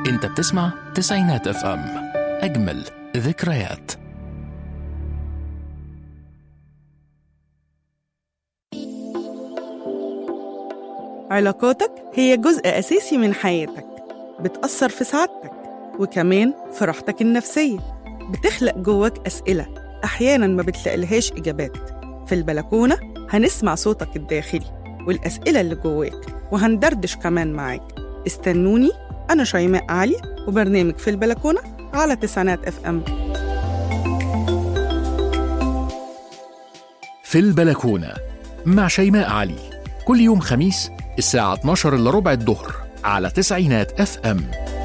انت بتسمع تسعينات اف ام اجمل ذكريات علاقاتك هي جزء أساسي من حياتك بتأثر في سعادتك وكمان في راحتك النفسية بتخلق جواك أسئلة أحيانا ما بتلاقيلهاش إجابات في البلكونة هنسمع صوتك الداخلي والأسئلة اللي جواك وهندردش كمان معاك استنوني أنا شيماء علي وبرنامج في البلكونة على تسعينات اف ام في البلكونة مع شيماء علي كل يوم خميس الساعة 12 إلا ربع الظهر على تسعينات اف ام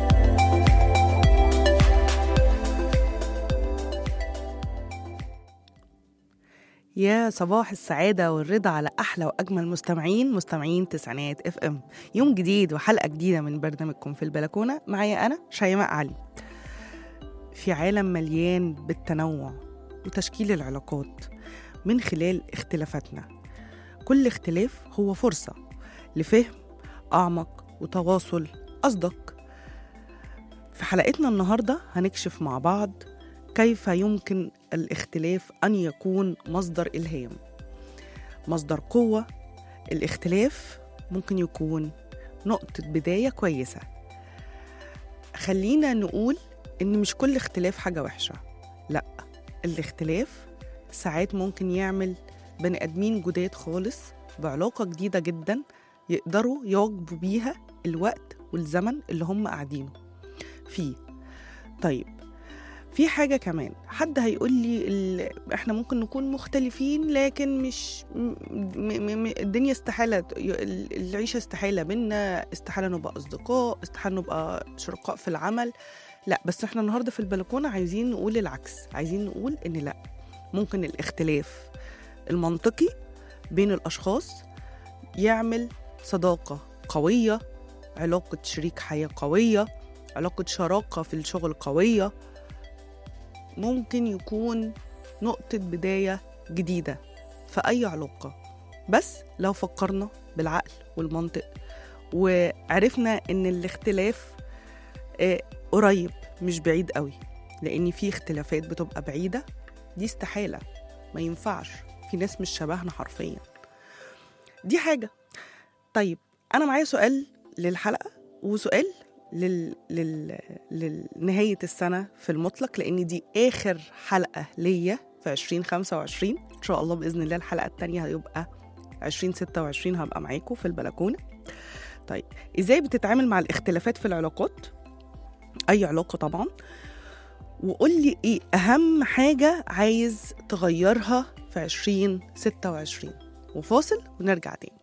يا صباح السعادة والرضا على أحلى وأجمل مستمعين مستمعين تسعينات اف ام يوم جديد وحلقة جديدة من برنامجكم في البلكونة معايا أنا شيماء علي في عالم مليان بالتنوع وتشكيل العلاقات من خلال اختلافاتنا كل اختلاف هو فرصة لفهم أعمق وتواصل أصدق في حلقتنا النهاردة هنكشف مع بعض كيف يمكن الاختلاف أن يكون مصدر إلهام مصدر قوة الاختلاف ممكن يكون نقطة بداية كويسة خلينا نقول إن مش كل اختلاف حاجة وحشة لأ الاختلاف ساعات ممكن يعمل بني آدمين جداد خالص بعلاقة جديدة جدا يقدروا يواجبوا بيها الوقت والزمن اللي هم قاعدينه فيه طيب في حاجة كمان حد هيقول لي ال... احنا ممكن نكون مختلفين لكن مش م... م... م... الدنيا استحالة ال- العيشة استحالة بينا استحالة نبقى أصدقاء استحالة نبقى شركاء في العمل لا بس احنا النهاردة في البلكونة عايزين نقول العكس عايزين نقول ان لا ممكن الاختلاف المنطقي بين الأشخاص يعمل صداقة قوية علاقة شريك حياة قوية علاقة شراكة في الشغل قوية ممكن يكون نقطة بداية جديدة في أي علاقة بس لو فكرنا بالعقل والمنطق وعرفنا إن الاختلاف آه، قريب مش بعيد قوي لأن في اختلافات بتبقى بعيدة دي استحالة ما ينفعش في ناس مش شبهنا حرفيا دي حاجة طيب أنا معايا سؤال للحلقة وسؤال لل... لل... لنهاية السنة في المطلق لأن دي آخر حلقة ليا في 2025 إن شاء الله بإذن الله الحلقة التانية هيبقى 2026 هبقى معاكم في البلكونة طيب إزاي بتتعامل مع الاختلافات في العلاقات أي علاقة طبعا وقول لي إيه أهم حاجة عايز تغيرها في 2026 وفاصل ونرجع تاني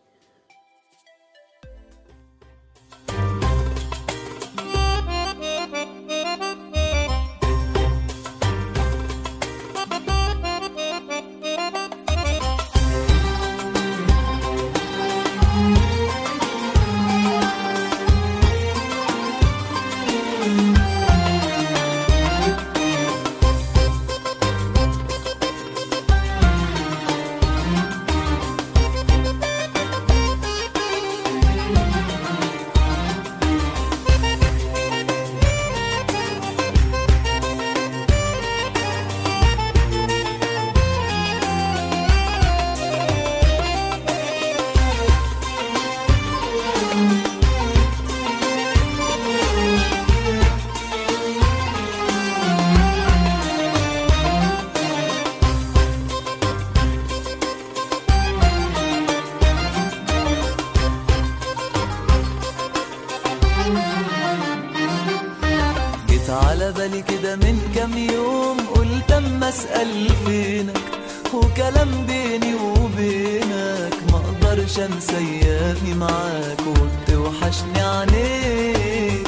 جيت على بالي كده من كام يوم قلت اما اسال فينك وكلام بيني وبينك ما اقدرش انسى ايامي معاك وبتوحشني عينيك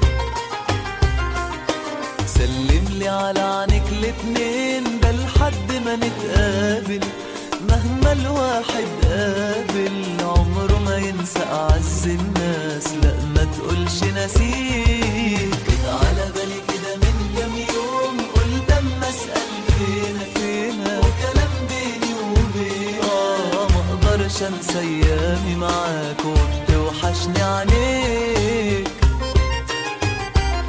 سلم لي على عينيك الاتنين ده لحد ما نتقابل مهما الواحد قابل عمره ما ينسى اعز الناس لا ما تقولش نسيك جيت على بالي كده من كام يوم قلت اما اسال فينك فينك وكلام بيني وبينك اه ما اقدرش انسى ايامي معاك وبتوحشني عينيك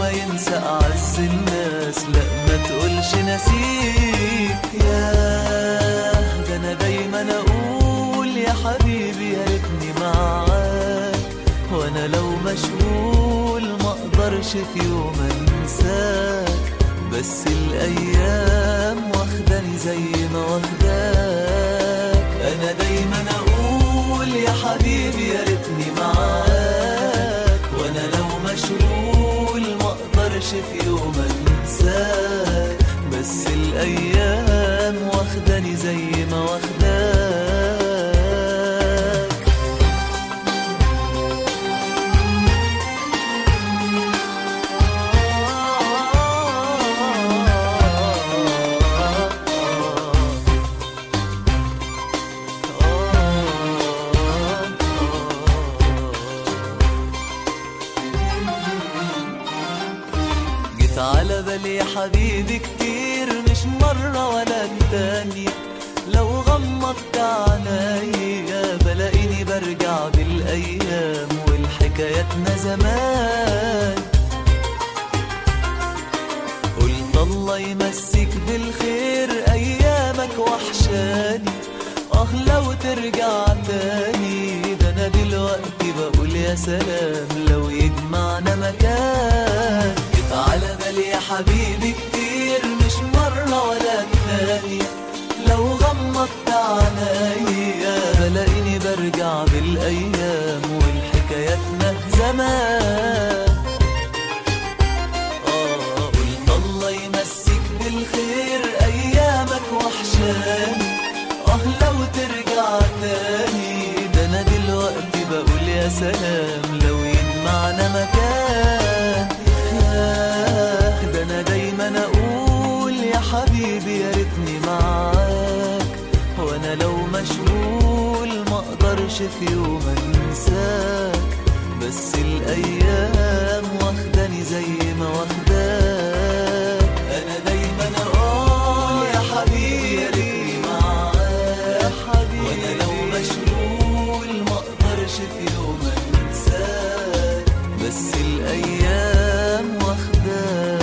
ما ينسى أعز الناس لا ما تقولش نسيك ياه ده أنا دايما أقول يا حبيبي يا ريتني معاك وأنا لو مشغول ما أقدرش في يوم أنساك بس الأيام واخداني زي ما واخداك أنا دايما أقول يا حبيبي يا ريتني معاك وأنا لو مشغول ما أقدرش في يوم أنساك بس الأيام واخداني زي ما واخداك جيت على بالي يا حبيبي كتير مش مرة ولا التانية لو غمضت عينيا بلاقيني برجع بالأيام والحكاياتنا زمان قلت الله يمسك بالخير أيامك وحشاني آه لو ترجع تاني ده أنا دلوقتي بقول يا سلام لو يجمعنا مكان جيت على بالي يا حبيبي كتير مش مرة ولا التانية لو غمضت عينيا بلاقيني برجع بالأيام والحكاياتنا زمان آه قلت الله يمسك بالخير أيامك وحشاني آه لو ترجع تاني ده أنا دلوقتي بقول يا سلام لو يجمعنا مكان آه ده أنا دايما أقول يا حبيبي يا ريتني معاك وأنا لو مشغول ما أقدرش في يوم أنساك بس الأيام واخداني زي ما واخداك أنا دايما أقول يا حبيبي يا ريتني معاك وأنا لو مشغول ما أقدرش في يوم أنساك بس الأيام واخداك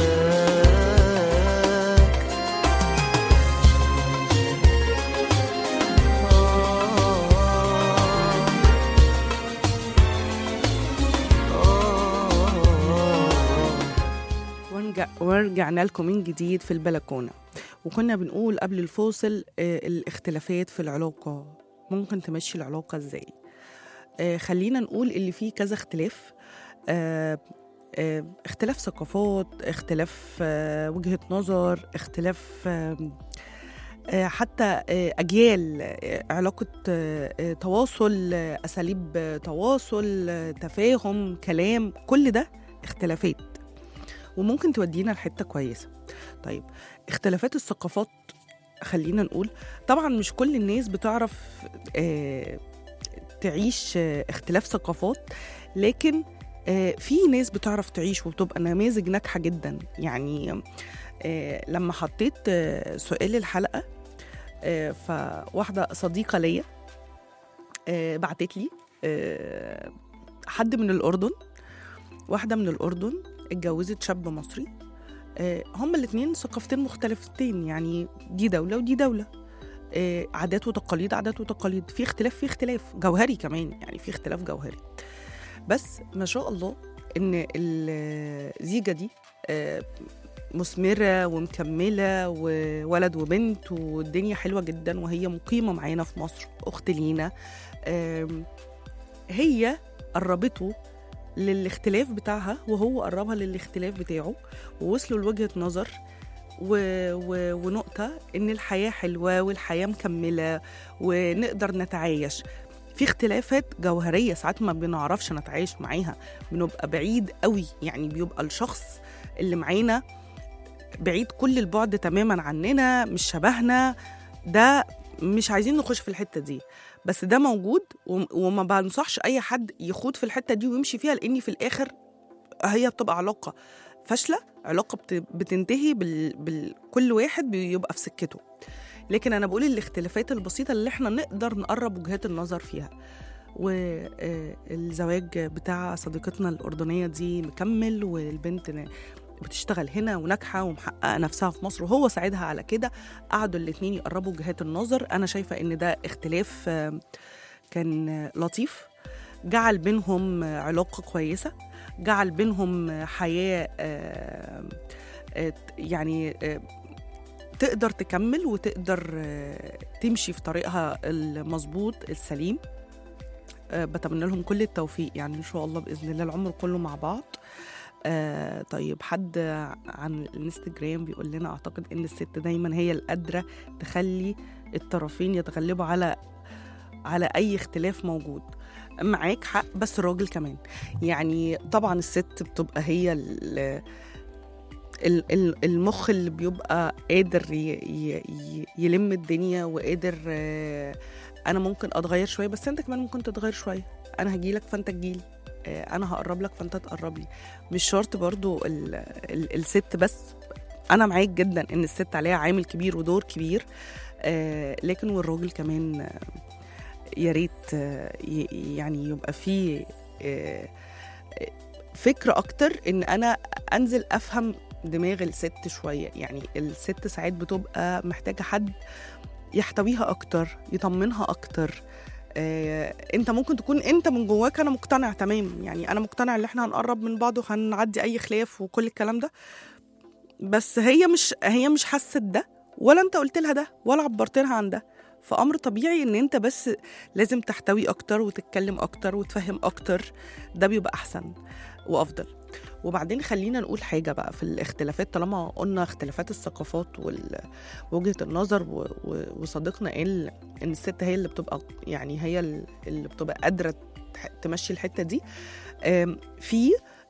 ونرجع ورجعنا لكم من جديد في البلكونة وكنا بنقول قبل الفاصل آه، الاختلافات في العلاقة ممكن تمشي العلاقة ازاي آه، خلينا نقول اللي فيه كذا اختلاف آه، آه، اختلاف ثقافات اختلاف آه، وجهة نظر اختلاف آه، آه، حتى آه، أجيال آه، علاقة آه، آه، تواصل آه، أساليب آه، تواصل آه، تفاهم كلام كل ده اختلافات وممكن تودينا لحتة كويسة طيب اختلافات الثقافات خلينا نقول طبعا مش كل الناس بتعرف آه، تعيش آه، اختلاف ثقافات لكن آه، في ناس بتعرف تعيش وبتبقى نماذج ناجحة جدا يعني آه، لما حطيت آه، سؤال الحلقة آه، فواحدة صديقة ليا آه، بعتت لي آه، حد من الأردن واحدة من الأردن اتجوزت شاب مصري آه، هما الاتنين ثقافتين مختلفتين يعني دي دولة ودي دولة آه، عادات وتقاليد عادات وتقاليد في اختلاف في اختلاف جوهري كمان يعني في اختلاف جوهري بس ما شاء الله ان الزيجة دي آه، مثمرة ومكملة وولد وبنت والدنيا حلوة جدا وهي مقيمة معانا في مصر أخت لينا آم، هي قربته للاختلاف بتاعها وهو قربها للاختلاف بتاعه ووصلوا لوجهة نظر و... و... ونقطة إن الحياة حلوة والحياة مكملة ونقدر نتعايش في اختلافات جوهرية ساعات ما بنعرفش نتعايش معاها بنبقى بعيد قوي يعني بيبقى الشخص اللي معانا بعيد كل البعد تماما عننا مش شبهنا ده مش عايزين نخش في الحتة دي بس ده موجود وم- وما بنصحش اي حد يخوض في الحته دي ويمشي فيها لاني في الاخر هي بتبقى علاقه فاشله علاقه بت... بتنتهي بال... بال... كل واحد بيبقى في سكته لكن انا بقول الاختلافات البسيطه اللي احنا نقدر نقرب وجهات النظر فيها والزواج بتاع صديقتنا الأردنية دي مكمل والبنت ن- بتشتغل هنا وناجحة ومحققة نفسها في مصر وهو ساعدها على كده قعدوا الاتنين يقربوا وجهات النظر أنا شايفة إن ده اختلاف آه، كان آه، لطيف جعل بينهم آه، علاقة كويسة جعل بينهم آه، حياة آه، آه، يعني آه، تقدر تكمل وتقدر آه، تمشي في طريقها المظبوط السليم آه، بتمنى لهم كل التوفيق يعني ان شاء الله باذن الله العمر كله مع بعض آه طيب حد عن الانستجرام بيقول لنا اعتقد ان الست دايما هي القادره تخلي الطرفين يتغلبوا على على اي اختلاف موجود معاك حق بس الراجل كمان يعني طبعا الست بتبقى هي ال- ال- ال- المخ اللي بيبقى قادر ي- ي- ي- يلم الدنيا وقادر آه، انا ممكن اتغير شويه بس انت كمان ممكن تتغير شويه انا هجيلك فانت تجيلي آه، انا هقرب لك فانت تقرب لي مش شرط برضو ال ال الست بس انا معاك جدا ان الست عليها عامل كبير ودور كبير آه، لكن والراجل كمان آه، يا ريت آه، ي- يعني يبقى فيه آه، آه، فكرة أكتر إن أنا أنزل أفهم دماغ الست شوية يعني الست ساعات بتبقى محتاجة حد يحتويها أكتر يطمنها أكتر آه، انت ممكن تكون انت من جواك انا مقتنع تمام يعني انا مقتنع ان احنا هنقرب من بعض وهنعدي اي خلاف وكل الكلام ده بس هي مش هي مش حست ده ولا انت قلت لها ده ولا عبرت لها عن ده فامر طبيعي ان انت بس لازم تحتوي اكتر وتتكلم اكتر وتفهم اكتر ده بيبقى احسن وافضل وبعدين خلينا نقول حاجه بقى في الاختلافات طالما قلنا اختلافات الثقافات ووجهه النظر و- و- وصديقنا قال ان الست هي اللي بتبقى يعني هي اللي بتبقى قادره تح- تمشي الحته دي آم، في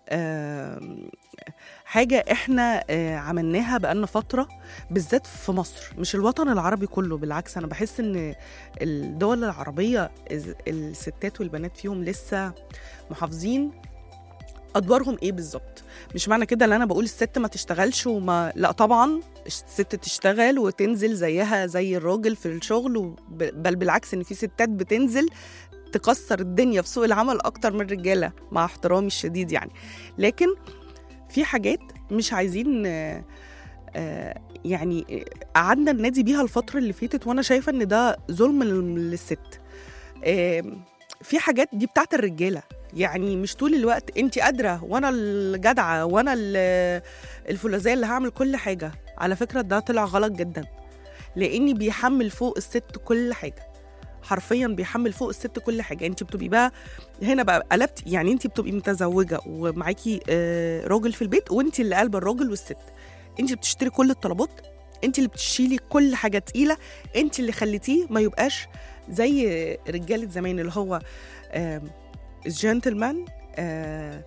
آم، حاجه احنا آه، عملناها بقالنا فتره بالذات في مصر مش الوطن العربي كله بالعكس انا بحس ان الدول العربيه الز- الستات والبنات فيهم لسه محافظين ادوارهم ايه بالظبط مش معنى كده ان انا بقول الست ما تشتغلش وما لا طبعا الست تشتغل وتنزل زيها زي الراجل في الشغل وب... بل بالعكس ان في ستات بتنزل تكسر الدنيا في سوق العمل اكتر من الرجاله مع احترامي الشديد يعني لكن في حاجات مش عايزين آه، آه، يعني قعدنا ننادي بيها الفتره اللي فاتت وانا شايفه ان ده ظلم لل- للست آم، في حاجات دي بتاعت الرجاله يعني مش طول الوقت انت قادره وانا الجدعه وانا ال- الفولاذيه اللي هعمل كل حاجه على فكره ده طلع غلط جدا لاني بيحمل فوق الست كل حاجه حرفيا بيحمل فوق الست كل حاجه انت بتبقي بقى هنا بقى قلبتي يعني انت بتبقي متزوجه ومعاكي آه، راجل في البيت وانت اللي قلبه الراجل والست انت اللي بتشتري كل الطلبات انت اللي بتشيلي كل حاجه تقيله انت اللي خليتيه ما يبقاش زي رجاله زمان اللي هو آم، الجنتلمان آه،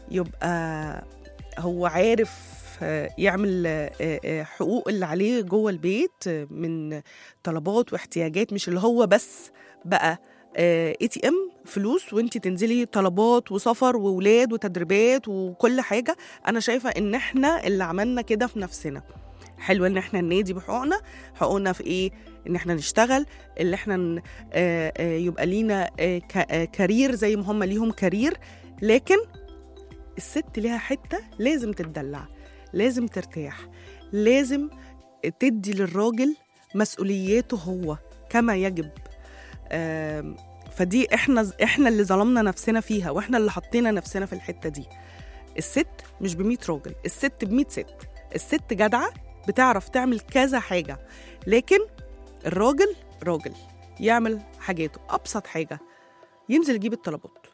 يبقى هو عارف آه، يعمل آه، آه، حقوق اللي عليه جوه البيت آه، من طلبات واحتياجات مش اللي هو بس بقى اي تي ام فلوس وانت تنزلي طلبات وسفر وولاد وتدريبات وكل حاجه انا شايفه ان احنا اللي عملنا كده في نفسنا حلو ان احنا ننادي بحقوقنا حقوقنا في ايه ان احنا نشتغل اللي احنا ن- آه، آه، يبقى لينا آه، ك- آه، كارير زي ما هم ليهم كارير لكن الست ليها حته لازم تتدلع لازم ترتاح لازم تدي للراجل مسؤولياته هو كما يجب آم، فدي احنا احنا اللي ظلمنا نفسنا فيها واحنا اللي حطينا نفسنا في الحته دي الست مش ب راجل الست ب ست الست جدعه بتعرف تعمل كذا حاجه لكن الراجل راجل يعمل حاجاته ابسط حاجه ينزل يجيب الطلبات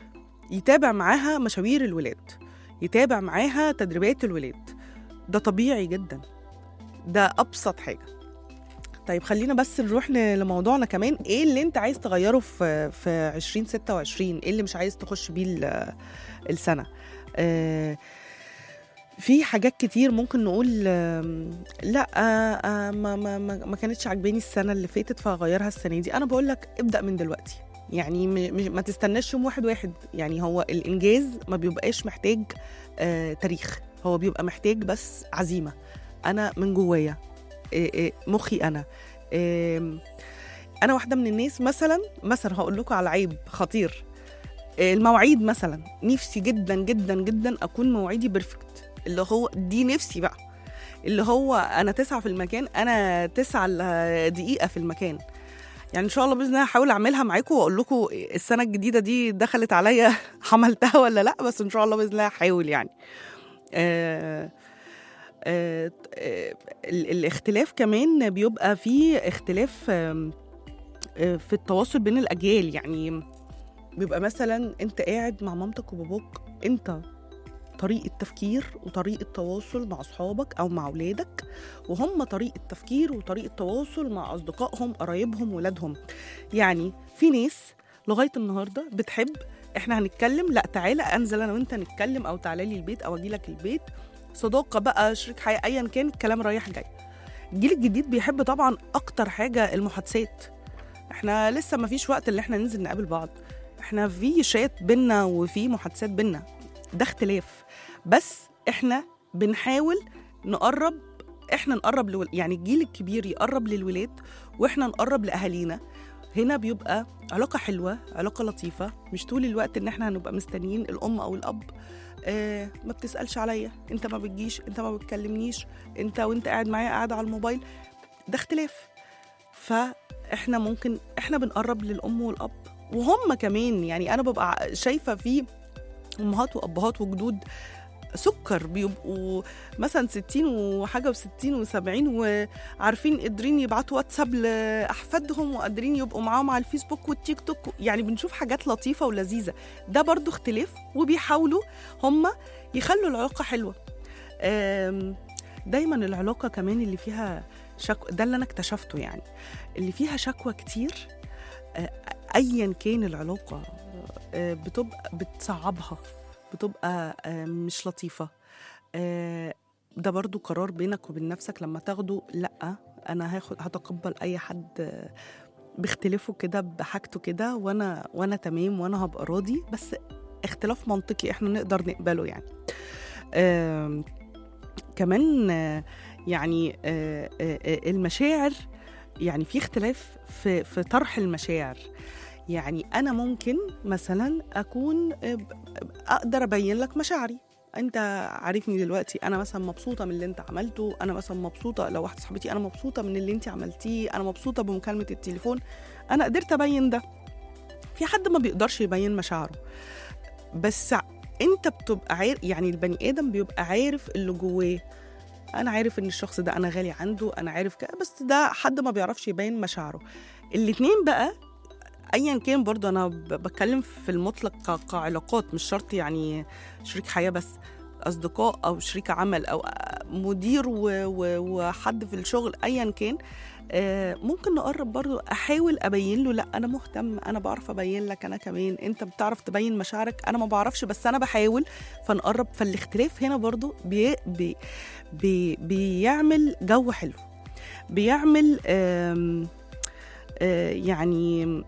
يتابع معاها مشاوير الولاد يتابع معاها تدريبات الولاد ده طبيعي جدا ده ابسط حاجه طيب خلينا بس نروح ل- لموضوعنا كمان ايه اللي انت عايز تغيره في في 2026 ايه اللي مش عايز تخش بيه ال- السنه آه في حاجات كتير ممكن نقول آم، لا آه، آه، ما ما ما ما كانتش عاجباني السنه اللي فاتت فهغيرها السنه دي انا بقول لك ابدا من دلوقتي يعني م- م- ما تستناش يوم واحد واحد يعني هو الانجاز ما بيبقاش محتاج آه تاريخ هو بيبقى محتاج بس عزيمه انا من جوايا إيه إيه مخي انا آم، انا واحده من الناس مثلا مثلا هقول لكم على عيب خطير آه، المواعيد مثلا نفسي جدا جدا جدا اكون مواعيدي بيرفكت اللي هو دي نفسي بقى اللي هو انا تسعة في المكان انا تسعة إلا دقيقه في المكان يعني ان شاء الله باذن الله هحاول اعملها معاكم واقول لكم السنه الجديده دي دخلت عليا عملتها ولا لا بس ان شاء الله باذن الله هحاول يعني آه آه آه ال- الاختلاف كمان بيبقى فيه اختلاف آم، آه، في التواصل بين الاجيال يعني بيبقى مثلا انت قاعد مع مامتك وباباك انت طريقة تفكير وطريقة تواصل مع أصحابك أو مع أولادك وهم طريقة تفكير وطريقة تواصل مع أصدقائهم قرايبهم ولادهم يعني في ناس لغاية النهاردة بتحب احنا هنتكلم لا تعالى انزل انا وانت نتكلم او تعالى لي البيت او اجي لك البيت صداقة بقى شريك حياة ايا كان الكلام رايح جاي الجيل الجديد بيحب طبعا اكتر حاجة المحادثات احنا لسه ما فيش وقت اللي احنا ننزل نقابل بعض احنا في شات بينا وفي محادثات بينا ده اختلاف بس احنا بنحاول نقرب احنا نقرب لول... يعني الجيل الكبير يقرب للولاد واحنا نقرب لاهالينا هنا بيبقى علاقة حلوة علاقة لطيفة مش طول الوقت ان احنا هنبقى مستنيين الام او الاب آه ما بتسألش عليا انت ما بتجيش انت ما بتكلمنيش انت وانت قاعد معايا قاعد على الموبايل ده اختلاف فاحنا ممكن احنا بنقرب للام والاب وهم كمان يعني انا ببقى شايفه في امهات وابهات وجدود سكر بيبقوا مثلا 60 وحاجه و60 و70 وعارفين قادرين يبعتوا واتساب لاحفادهم وقادرين يبقوا معاهم على الفيسبوك والتيك توك يعني بنشوف حاجات لطيفه ولذيذه ده برضو اختلاف وبيحاولوا هم يخلوا العلاقه حلوه آم، دايما العلاقه كمان اللي فيها شكوى ده اللي انا اكتشفته يعني اللي فيها شكوى كتير آه، ايا كان العلاقه آه، بتبقى بتصعبها بتبقى آه، مش لطيفه آه، ده برضو قرار بينك وبين نفسك لما تاخده لا انا هاخد هتقبل اي حد آه، باختلافه كده بحاجته كده وانا وانا تمام وانا هبقى راضي بس اختلاف منطقي احنا نقدر نقبله يعني آم، كمان آه، يعني آه، آه، آه، المشاعر يعني في اختلاف في في طرح المشاعر يعني انا ممكن مثلا اكون آه، ب- اقدر ابين لك مشاعري انت عارفني دلوقتي انا مثلا مبسوطه من اللي انت عملته انا مثلا مبسوطه لو واحده صاحبتي انا مبسوطه من اللي انت عملتيه انا مبسوطه بمكالمه التليفون انا قدرت ابين ده في حد ما بيقدرش يبين مشاعره بس انت بتبقى عارف يعني البني ادم بيبقى عارف اللي جواه انا عارف ان الشخص ده انا غالي عنده انا عارف كده بس ده حد ما بيعرفش يبين مشاعره الاتنين بقى ايا كان برضه انا ب- بتكلم في المطلق ك- كعلاقات مش شرط يعني شريك حياه بس اصدقاء او شريك عمل او مدير و- و- وحد في الشغل ايا كان آه، ممكن نقرب برضو احاول ابين له لا انا مهتم انا بعرف ابين لك انا كمان انت بتعرف تبين مشاعرك انا ما بعرفش بس انا بحاول فنقرب فالاختلاف هنا برضو بي بي بي بيعمل جو حلو بيعمل آم آه، يعني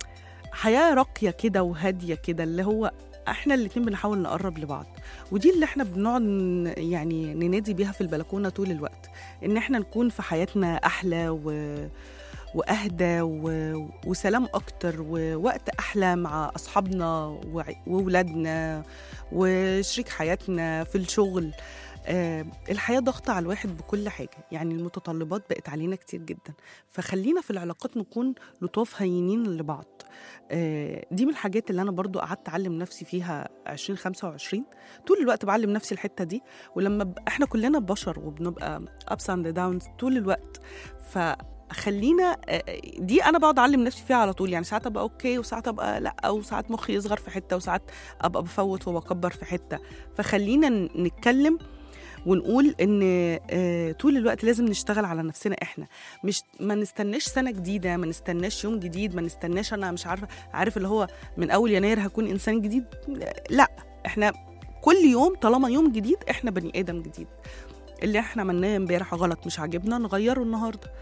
حياة راقية كده وهادية كده اللي هو احنا الاتنين بنحاول نقرب لبعض ودي اللي احنا بنقعد ن- يعني ننادي بيها في البلكونة طول الوقت ان احنا نكون في حياتنا احلى و... واهدى و... وسلام اكتر ووقت احلى مع اصحابنا وع- وولادنا وشريك حياتنا في الشغل آه الحياة ضغط على الواحد بكل حاجة يعني المتطلبات بقت علينا كتير جدا فخلينا في العلاقات نكون لطاف هينين لبعض آه، دي من الحاجات اللي انا برضو قعدت اعلم نفسي فيها 2025 طول الوقت بعلم نفسي الحته دي ولما ب... احنا كلنا بشر وبنبقى ابس اند داونز طول الوقت فخلينا آه، دي انا بقعد اعلم نفسي فيها على طول يعني ساعات ابقى اوكي وساعات ابقى لا وساعات مخي يصغر في حته وساعات ابقى بفوت وبكبر في حته فخلينا ن- نتكلم ونقول ان آه، طول الوقت لازم نشتغل على نفسنا احنا مش ما نستناش سنه جديده ما نستناش يوم جديد ما نستناش انا مش عارفه عارف اللي هو من اول يناير هكون انسان جديد لا احنا كل يوم طالما يوم جديد احنا بني ادم جديد اللي احنا عملناه امبارح غلط مش عاجبنا نغيره النهارده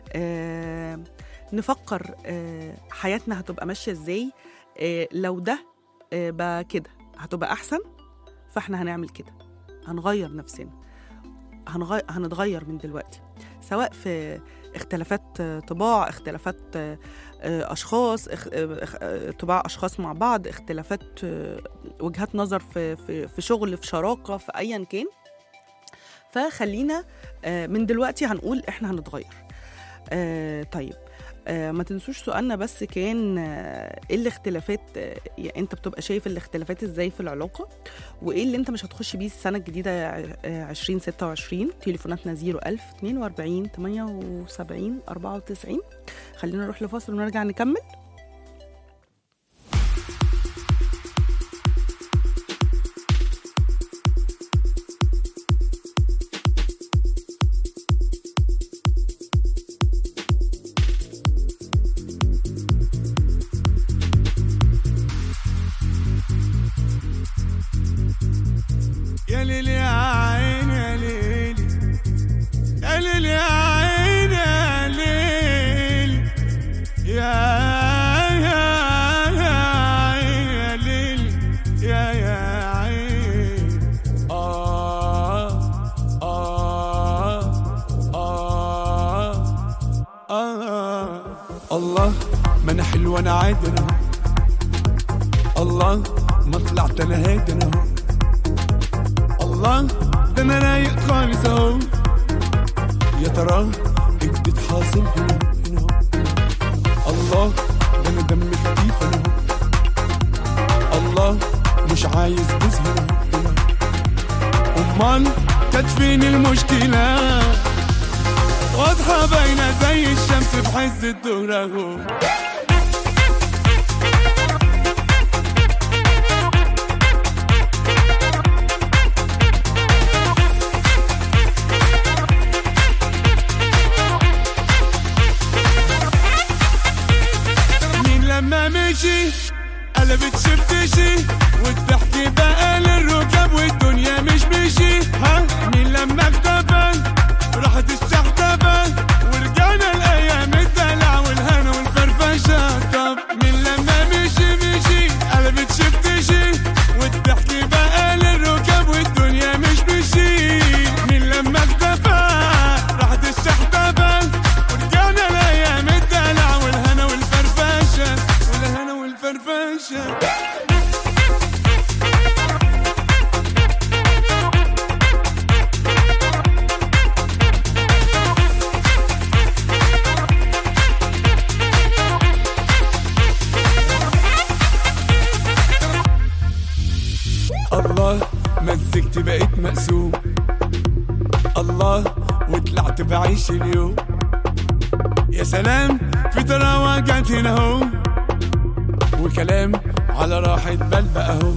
آه نفكر آه حياتنا هتبقى ماشيه ازاي آه لو ده آه بقى كده هتبقى احسن فاحنا هنعمل كده هنغير نفسنا هنغير هنتغير من دلوقتي سواء في اختلافات آه، طباع اختلافات آه، آه، اشخاص اخ- آه، اخ- آه، طباع اشخاص مع بعض اختلافات آه، وجهات نظر في في في شغل في شراكه في ايا كان فخلينا آه، من دلوقتي هنقول احنا هنتغير آه، طيب آه، ما تنسوش سؤالنا بس كان آه، ايه الاختلافات آه، يعني انت بتبقى شايف الاختلافات ازاي في العلاقه وايه اللي انت مش هتخش بيه السنه الجديده آه، 2026 تليفوناتنا 01000 42 78 94 خلينا نروح لفاصل ونرجع نكمل يا ليل يا عين يا ليل يا ليل يا عين يا ليل يا يا يا عين يا ليل يا يا عين آه آه آه آه الله ما انا حلو انا عادي انا الله ما طلعت انا هادي انا هو الله ده انا رايق خالص اهو يا ترى ايه جديد حاصل هنا هنا هو الله ده انا دمي خفيف انا هو الله مش عايز بوز هنا هنا امال كانت فين المشكله واضحه باينه زي الشمس في عز الظهر اهو مين لما مشي قلبت شفتشي والضحك بقى للركب والدنيا مش مشي ها مين لما اختفى راحت الشحتفة ورجعنا الايام الدلع والهنا والفرفشة طب مين لما مشي مشي قلبت شفتشي والضحك بقى للركب والدنيا مش مشي مين لما اختفى راحت الشحتفة ورجعنا الايام الدلع والهنا والفرفشة والهنا والفرفشة الله مزجت بقيت مقسوم الله وطلعت بعيش اليوم يا سلام في تراوة جت هنا اهو وكلام على راحة بال بقى اهو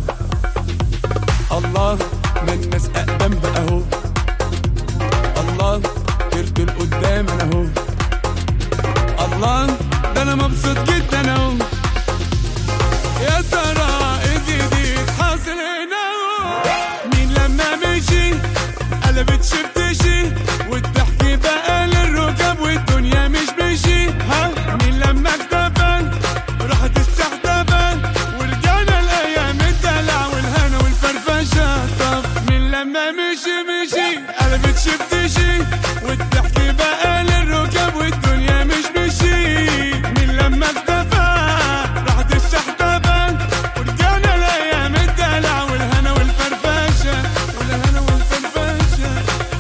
الله ما الناس اقدم بقى اهو الله طرت لقدام انا اهو الله ده انا مبسوط جدا اهو يا ترى ايه جديد حاصل هنا مين لما مشي قلبت شفتشي والضحك بقى للركب والدنيا مش مشي ها مين لما اختفى راحت الشحتفة ورجعنا الايام الدلع والهنا والفرفشة طب مين لما مشي مشي قلبت شفتشي والضحك بقى للركب والدنيا مش مشي مين لما اختفى راحت الشحتفة ورجعنا الايام الدلع والهنا والفرفشة والهنا والفرفشة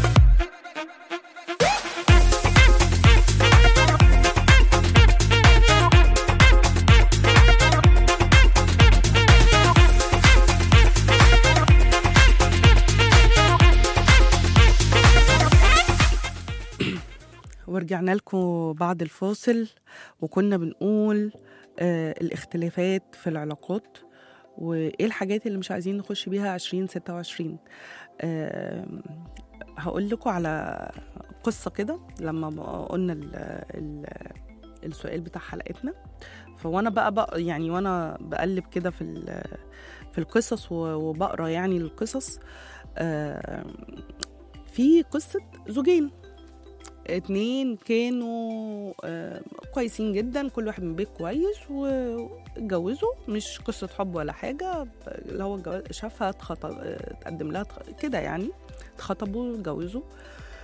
ورجعنا لكم بعد الفاصل وكنا بنقول آه الاختلافات في العلاقات وايه الحاجات اللي مش عايزين نخش بيها 2026 آه هقول لكم على قصة كده لما بقى قلنا ال ال السؤال بتاع حلقتنا فوانا بقى, بقى يعني وانا بقلب كده في ال- في القصص و- وبقرا يعني القصص آه في قصة زوجين اتنين كانوا آه، كويسين جدا كل واحد من بيت كويس واتجوزوا مش قصة حب ولا حاجة اللي هو الجواز- شافها اتخطب اه، اتقدم لها اتخ- كده يعني اتخطبوا اتجوزوا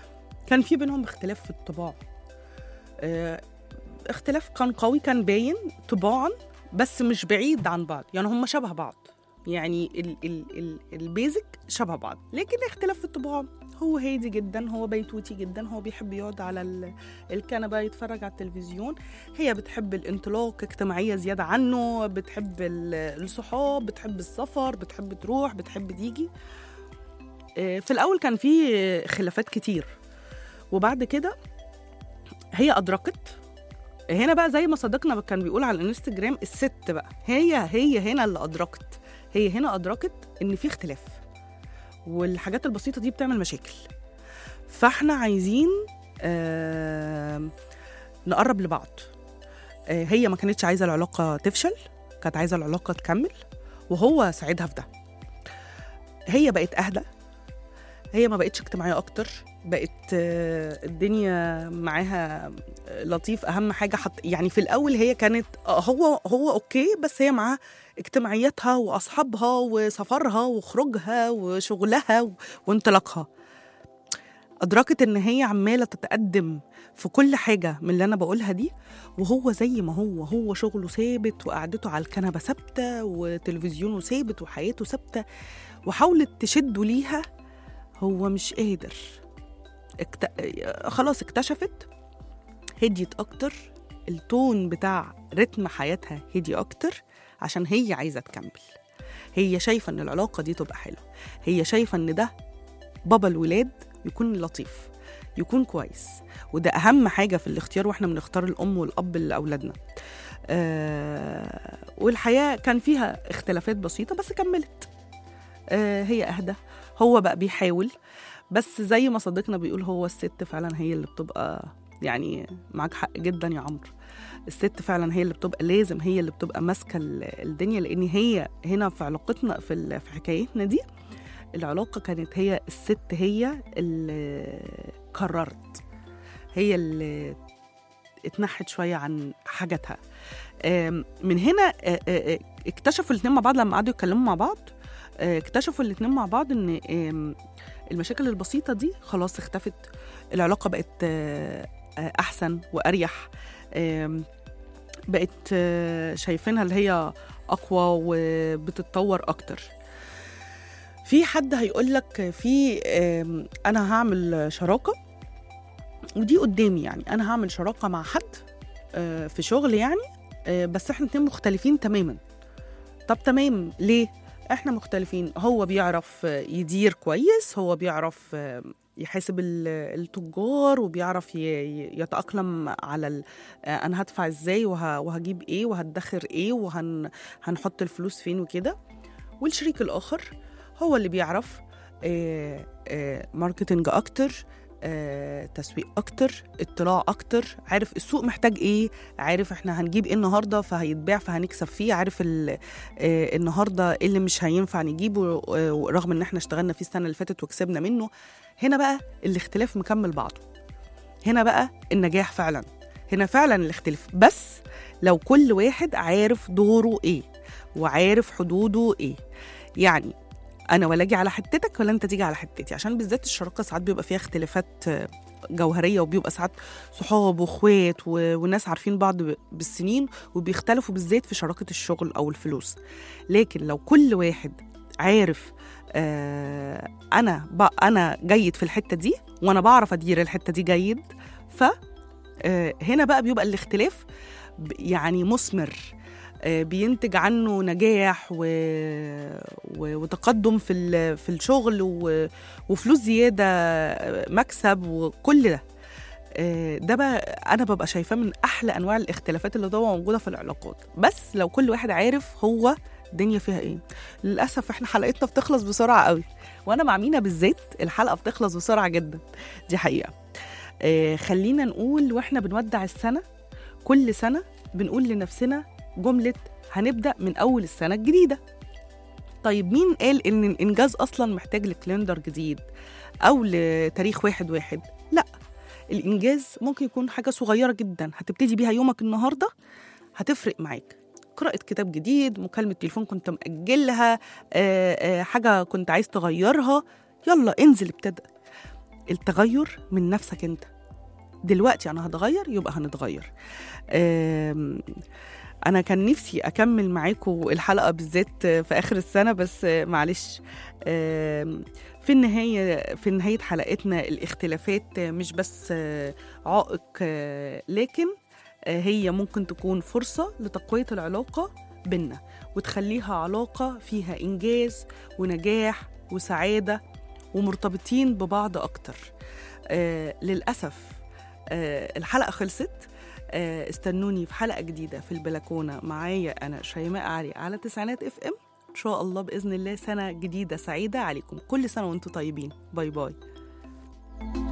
كان في بينهم اختلاف في الطباع آه، اختلاف كان قوي كان باين طباعا بس مش بعيد عن بعض يعني هم شبه بعض يعني ال ال ال البيزك شبه بعض لكن اختلاف في الطباع هو هادي جدا هو بيتوتي جدا هو بيحب يقعد على ال- الكنبة يتفرج على التلفزيون هي بتحب الانطلاق اجتماعية زيادة عنه بتحب ال- الصحاب بتحب السفر بتحب تروح بتحب تيجي آه، في الأول كان في خلافات كتير وبعد كده هي أدركت هنا بقى زي ما صديقنا كان بيقول على الانستجرام الست بقى هي هي هنا اللي أدركت هي هنا أدركت إن في اختلاف والحاجات البسيطة دي بتعمل مشاكل فاحنا عايزين آه نقرب لبعض آه هي ما كانتش عايزة العلاقة تفشل كانت عايزة العلاقة تكمل وهو ساعدها في ده هي بقت أهدى هي ما بقتش اجتماعية أكتر بقت آه، الدنيا معاها آه، لطيف أهم حاجة حط يعني في الأول هي كانت آه، هو هو أوكي بس هي معاه اجتماعياتها وأصحابها وسفرها وخروجها وشغلها و- وانطلاقها أدركت إن هي عمالة تتقدم في كل حاجة من اللي أنا بقولها دي وهو زي ما هو هو شغله ثابت وقعدته على الكنبة ثابتة وتلفزيونه ثابت وحياته ثابتة وحاولت تشده ليها هو مش قادر اكت... خلاص اكتشفت هديت اكتر التون بتاع رتم حياتها هدي اكتر عشان هي عايزه تكمل هي شايفه ان العلاقه دي تبقى حلوه هي شايفه ان ده بابا الولاد يكون لطيف يكون كويس وده اهم حاجه في الاختيار واحنا بنختار الام والاب لاولادنا آه والحياه كان فيها اختلافات بسيطه بس كملت آه هي اهدى هو بقى بيحاول بس زي ما صديقنا بيقول هو الست فعلا هي اللي بتبقى يعني معاك حق جدا يا عمرو الست فعلا هي اللي بتبقى لازم هي اللي بتبقى ماسكه ال- الدنيا لان هي هنا في علاقتنا في ال- في حكايتنا دي العلاقه كانت هي الست هي اللي قررت هي اللي اتنحت شويه عن حاجاتها آم، من هنا آه، آه، آه، اكتشفوا الاثنين مع بعض لما قعدوا يتكلموا مع بعض آه، اكتشفوا الاثنين مع بعض ان آم، المشاكل البسيطه دي خلاص اختفت العلاقه بقت آه، آه، احسن واريح آم، بقت آه، شايفينها اللي هي اقوى وبتتطور اكتر في حد هيقول لك في آم، انا هعمل شراكه ودي قدامي يعني انا هعمل شراكه مع حد آه، في شغل يعني آه، بس احنا اتنين مختلفين تماما طب تمام ليه احنا مختلفين هو بيعرف آه، يدير كويس هو بيعرف آه، يحاسب ال- التجار وبيعرف ي- ي- يتأقلم على ال... آه، انا هدفع ازاي وه... وهجيب ايه وهدخر ايه وهنحط الفلوس فين وكده والشريك الاخر هو اللي بيعرف آه، آه، ماركتينج اكتر آه، تسويق اكتر اطلاع اكتر عارف السوق محتاج ايه عارف احنا هنجيب ايه النهارده فهيتباع فهنكسب فيه عارف ال- آه، النهارده ايه اللي مش هينفع نجيبه آه، رغم ان احنا اشتغلنا فيه السنه اللي فاتت وكسبنا منه هنا بقى الاختلاف مكمل بعضه هنا بقى النجاح فعلا هنا فعلا الاختلاف بس لو كل واحد عارف دوره ايه وعارف حدوده ايه يعني انا ولا اجي على حتتك ولا انت تيجي على حتتي عشان بالذات الشراكه ساعات بيبقى فيها اختلافات آه، جوهريه وبيبقى ساعات صحاب واخوات و- وناس عارفين بعض ب- بالسنين وبيختلفوا بالذات في شراكه الشغل او الفلوس لكن لو كل واحد عارف آه انا ب... انا جيد في الحته دي وانا بعرف ادير الحته دي جيد ف آه هنا بقى بيبقى الاختلاف ب- يعني مثمر آه، بينتج عنه نجاح و... و... وتقدم في ال... في الشغل و... وفلوس زياده آه، مكسب وكل ده آه، ده بقى انا ببقى شايفاه من احلى انواع الاختلافات اللي طبعا موجوده في العلاقات بس لو كل واحد عارف هو الدنيا فيها ايه للاسف احنا حلقتنا بتخلص بسرعه قوي وانا مع مينا بالذات الحلقه بتخلص بسرعه جدا دي حقيقه آه خلينا نقول واحنا بنودع السنه كل سنه بنقول لنفسنا جمله هنبدا من اول السنه الجديده طيب مين قال ان الانجاز اصلا محتاج لكالندر جديد او لتاريخ واحد واحد لا الانجاز ممكن يكون حاجه صغيره جدا هتبتدي بيها يومك النهارده هتفرق معاك قراءة كتاب جديد مكالمة تليفون كنت مأجلها آه، آه، حاجة كنت عايز تغيرها يلا انزل ابتدى التغير من نفسك انت دلوقتي انا هتغير يبقى هنتغير آم، انا كان نفسي اكمل معاكم الحلقه بالذات في اخر السنه بس معلش آم، في النهايه في نهايه حلقتنا الاختلافات مش بس عائق لكن هي ممكن تكون فرصه لتقويه العلاقه بينا وتخليها علاقه فيها انجاز ونجاح وسعاده ومرتبطين ببعض اكتر آه للاسف آه الحلقه خلصت آه استنوني في حلقه جديده في البلكونه معايا انا شيماء علي على تسعينات اف ام ان شاء الله باذن الله سنه جديده سعيده عليكم كل سنه وانتم طيبين باي باي